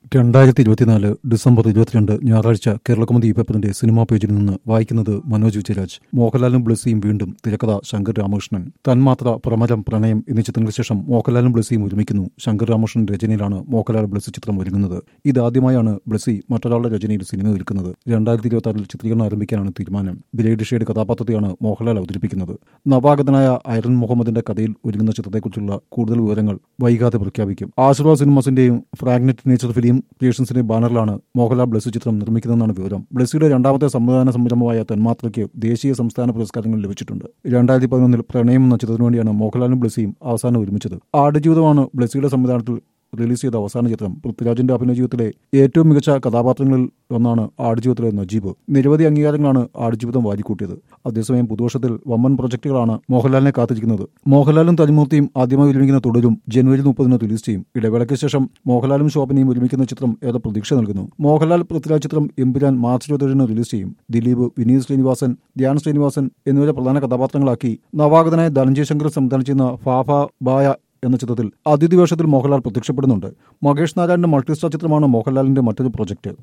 രണ്ടായിരത്തി ഇരുപത്തിനാല് ഡിസംബർ ഇരുപത്തിരണ്ട് ഞായറാഴ്ച കേരളകൗമുദി പേപ്പറിന്റെ സിനിമാ പേജിൽ നിന്ന് വായിക്കുന്നത് മനോജ് വിജയരാജ് മോഹൻലാലും ബ്ലസ്സിയും വീണ്ടും തിരക്കഥ ശങ്കർ രാമകൃഷ്ണൻ തന്മാത്ര പ്രമരം പ്രണയം എന്നീ ചിത്രങ്ങൾക്ക് ശേഷം മോഹൻലാലും ബ്ലസ്സിയും ഒരുമിക്കുന്നു ശങ്കർ രാമകൃഷ്ണൻ രചനയിലാണ് മോഹൻലാൽ ബ്ലസ്സി ചിത്രം ഒരുങ്ങുന്നത് ഇതാദ്യമായാണ് ബ്ലസ്സി മറ്റൊരാളുടെ രചനയിൽ സിനിമ ഒരുക്കുന്നത് രണ്ടായിരത്തി ഇരുപത്തി ആറിൽ ചിത്രീകരണം ആരംഭിക്കാനാണ് തീരുമാനം ഗ്രേഡ് ഷെയ്ഡ് കഥാപാത്രത്തെയാണ് മോഹൻലാൽ അവതരിപ്പിക്കുന്നത് നവാഗതനായ ഐറൻ മുഹമ്മദിന്റെ കഥയിൽ ഒരുങ്ങുന്ന ചിത്രത്തെക്കുറിച്ചുള്ള കൂടുതൽ വിവരങ്ങൾ വൈകാതെ പ്രഖ്യാപിക്കും ആശീർവാദ് സിനിമാസിന്റെയും ഫ്രാഗ്നറ്റ് നേച്ചർ ഫിലിം ക്രിയേഷൻസിന്റെ ബാനറിലാണ് മോഹൻലാൽ ബ്ലസ്സി ചിത്രം നിർമ്മിക്കുന്നതെന്നാണ് വിവരം ബ്ലസ്സിയുടെ രണ്ടാമത്തെ സംവിധാന സംരംഭമായ തന്മാത്രയ്ക്ക് ദേശീയ സംസ്ഥാന പുരസ്കാരങ്ങൾ ലഭിച്ചിട്ടുണ്ട് രണ്ടായിരത്തി പതിനൊന്നിൽ പ്രണയം എന്ന ചിത്രത്തിനു വേണ്ടിയാണ് മോഹൻലാലും ബ്ലസ്സിയും അവസാനം ഒരുമിച്ചത് ആടുജീവിതമാണ് ബ്ലസ്സിയുടെ സംവിധാനത്തിൽ റിലീസ് ചെയ്ത അവസാന ചിത്രം പൃഥ്വിരാജിന്റെ അഭിനയ ജീവിതത്തിലെ ഏറ്റവും മികച്ച കഥാപാത്രങ്ങളിൽ ഒന്നാണ് ആടുജീവിതത്തിലെ നജീബ് നിരവധി അംഗീകാരങ്ങളാണ് ആടുജീവിതം വാരിക്കൂട്ടിയത് അതേസമയം പുതുവർഷത്തിൽ വമ്പൻ പ്രൊജക്ടുകളാണ് മോഹൻലാലിനെ കാത്തിരിക്കുന്നത് മോഹൻലാലും തനിമൂർത്തിയും ആദ്യമായി ഒരുമിക്കുന്ന തുടരും ജനുവരി മുപ്പതിന് റിലീസ് ചെയ്യും ഇടവേളയ്ക്ക് ശേഷം മോഹൻലാലും ശോഭനയും ഒരുമിക്കുന്ന ചിത്രം ഏറെ പ്രതീക്ഷ നൽകുന്നു മോഹൻലാൽ പൃഥ്വിരാജ് ചിത്രം എമ്പുരാൻ മാർച്ച് ഇരുപത്തിയേഴിന് റിലീസ് ചെയ്യും ദിലീപ് വിനീത് ശ്രീനിവാസൻ ധ്യാൻ ശ്രീനിവാസൻ എന്നിവരെ പ്രധാന കഥാപാത്രങ്ങളാക്കി നവാഗതനായ ധനഞ്ജയ് ശങ്കർ സംവിധാനം ചെയ്യുന്ന ഫാഫ ബായ എന്ന ചിത്രത്തിൽ അതിഥി വേഷത്തിൽ മോഹൻലാൽ പ്രത്യക്ഷപ്പെടുന്നുണ്ട് മഹേഷ് നാരായണന്റെ മൾട്ടിസ്റ്റാർ ചിത്രമാണ് മോഹൻലാലിന്റെ മറ്റൊരു പ്രൊജക്ട്